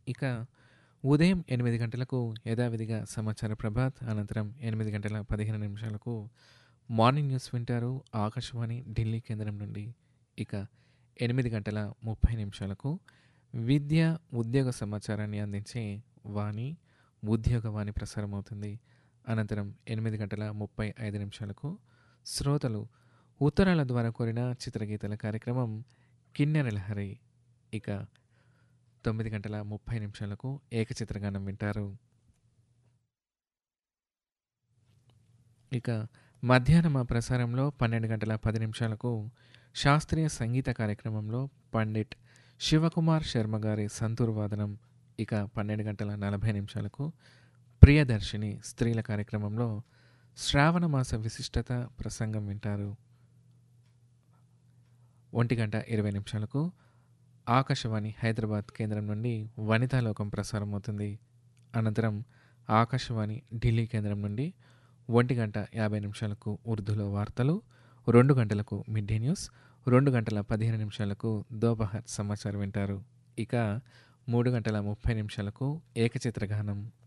ఇక ఉదయం ఎనిమిది గంటలకు యథావిధిగా సమాచార ప్రభాత్ అనంతరం ఎనిమిది గంటల పదిహేను నిమిషాలకు మార్నింగ్ న్యూస్ వింటారు ఆకాశవాణి ఢిల్లీ కేంద్రం నుండి ఇక ఎనిమిది గంటల ముప్పై నిమిషాలకు విద్య ఉద్యోగ సమాచారాన్ని అందించే వాణి ఉద్యోగవాణి ప్రసారం అవుతుంది అనంతరం ఎనిమిది గంటల ముప్పై ఐదు నిమిషాలకు శ్రోతలు ఉత్తరాల ద్వారా కోరిన చిత్రగీతల కార్యక్రమం కిన్నెర లహరి ఇక తొమ్మిది గంటల ముప్పై నిమిషాలకు ఏకచిత్రగానం వింటారు ఇక మధ్యాహ్నం ఆ ప్రసారంలో పన్నెండు గంటల పది నిమిషాలకు శాస్త్రీయ సంగీత కార్యక్రమంలో పండిట్ శివకుమార్ శర్మ గారి సంతూర్ వాదనం ఇక పన్నెండు గంటల నలభై నిమిషాలకు ప్రియదర్శిని స్త్రీల కార్యక్రమంలో శ్రావణ మాస విశిష్టత ప్రసంగం వింటారు ఒంటి గంట ఇరవై నిమిషాలకు ఆకాశవాణి హైదరాబాద్ కేంద్రం నుండి వనితాలోకం ప్రసారం అవుతుంది అనంతరం ఆకాశవాణి ఢిల్లీ కేంద్రం నుండి ఒంటి గంట యాభై నిమిషాలకు ఉర్దూలో వార్తలు రెండు గంటలకు మిడ్ డే న్యూస్ రెండు గంటల పదిహేను నిమిషాలకు దోపహర్ సమాచారం వింటారు ఇక మూడు గంటల ముప్పై నిమిషాలకు ఏకచిత్రగానం